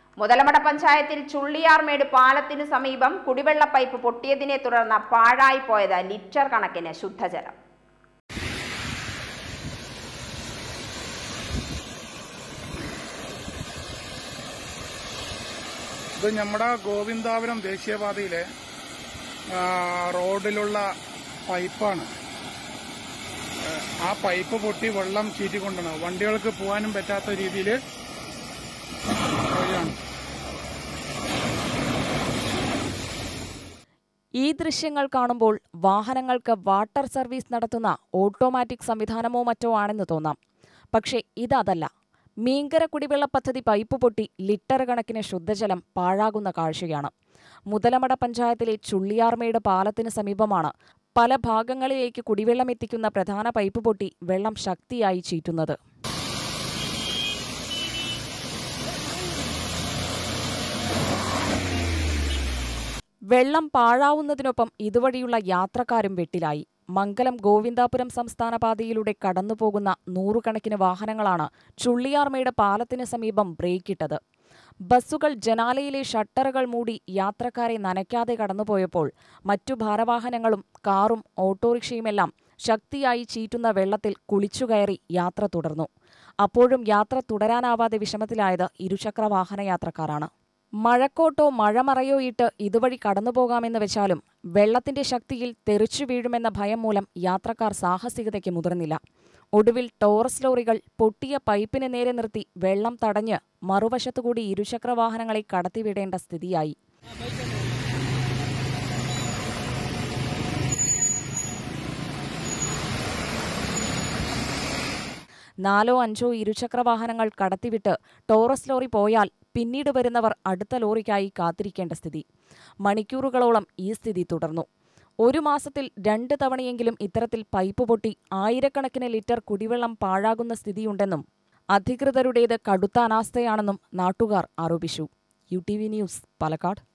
മുതലമട പഞ്ചായത്തിൽ ചുള്ളിയാർമേട് പാലത്തിനു സമീപം കുടിവെള്ള പൈപ്പ് പൊട്ടിയതിനെ തുടർന്ന് പാഴായി പോയത് ലിറ്റർ കണക്കിന് ശുദ്ധജലം ഇത് നമ്മുടെ ഗോവിന്ദാപുരം ദേശീയപാതയിലെ ആ, റോഡിലുള്ള പൈപ്പാണ് ആ, ആ പൈപ്പ് പൊട്ടി വെള്ളം ചീറ്റിക്കൊണ്ടാണ് വണ്ടികൾക്ക് പോകാനും പറ്റാത്ത രീതിയിൽ വഴിയാണ് ഈ ദൃശ്യങ്ങൾ കാണുമ്പോൾ വാഹനങ്ങൾക്ക് വാട്ടർ സർവീസ് നടത്തുന്ന ഓട്ടോമാറ്റിക് സംവിധാനമോ മറ്റോ ആണെന്ന് തോന്നാം പക്ഷേ ഇതതല്ല മീങ്കര കുടിവെള്ള പദ്ധതി പൈപ്പ് പൊട്ടി ലിറ്റർ കണക്കിന് ശുദ്ധജലം പാഴാകുന്ന കാഴ്ചയാണ് മുതലമട പഞ്ചായത്തിലെ ചുള്ളിയാർമേട് പാലത്തിന് സമീപമാണ് പല ഭാഗങ്ങളിലേക്ക് കുടിവെള്ളം എത്തിക്കുന്ന പ്രധാന പൈപ്പ് പൊട്ടി വെള്ളം ശക്തിയായി ചീറ്റുന്നത് വെള്ളം പാഴാവുന്നതിനൊപ്പം ഇതുവഴിയുള്ള യാത്രക്കാരും വെട്ടിലായി മംഗലം ഗോവിന്ദാപുരം സംസ്ഥാന പാതയിലൂടെ കടന്നുപോകുന്ന നൂറുകണക്കിന് വാഹനങ്ങളാണ് ചുള്ളിയാർമയുടെ പാലത്തിന് സമീപം ബ്രേക്കിട്ടത് ബസ്സുകൾ ജനാലയിലെ ഷട്ടറുകൾ മൂടി യാത്രക്കാരെ നനയ്ക്കാതെ കടന്നുപോയപ്പോൾ മറ്റു ഭാരവാഹനങ്ങളും കാറും ഓട്ടോറിക്ഷയുമെല്ലാം ശക്തിയായി ചീറ്റുന്ന വെള്ളത്തിൽ കുളിച്ചുകയറി യാത്ര തുടർന്നു അപ്പോഴും യാത്ര തുടരാനാവാതെ വിഷമത്തിലായത് ഇരുചക്ര വാഹന യാത്രക്കാരാണ് മഴക്കോട്ടോ മഴമറയോ ഇട്ട് ഇതുവഴി കടന്നുപോകാമെന്ന് വെച്ചാലും വെള്ളത്തിന്റെ ശക്തിയിൽ തെറിച്ചു വീഴുമെന്ന ഭയം മൂലം യാത്രക്കാർ സാഹസികതയ്ക്ക് മുതിർന്നില്ല ഒടുവിൽ ടോറസ് ലോറികൾ പൊട്ടിയ പൈപ്പിന് നേരെ നിർത്തി വെള്ളം തടഞ്ഞ് മറുവശത്തുകൂടി ഇരുചക്ര വാഹനങ്ങളെ കടത്തിവിടേണ്ട സ്ഥിതിയായി നാലോ അഞ്ചോ ഇരുചക്ര വാഹനങ്ങൾ കടത്തിവിട്ട് ടോറസ് ലോറി പോയാൽ പിന്നീട് വരുന്നവർ അടുത്ത ലോറിക്കായി കാത്തിരിക്കേണ്ട സ്ഥിതി മണിക്കൂറുകളോളം ഈ സ്ഥിതി തുടർന്നു ഒരു മാസത്തിൽ രണ്ട് തവണയെങ്കിലും ഇത്തരത്തിൽ പൈപ്പ് പൊട്ടി ആയിരക്കണക്കിന് ലിറ്റർ കുടിവെള്ളം പാഴാകുന്ന സ്ഥിതിയുണ്ടെന്നും അധികൃതരുടേത് കടുത്ത അനാസ്ഥയാണെന്നും നാട്ടുകാർ ആരോപിച്ചു U T V news Palakkad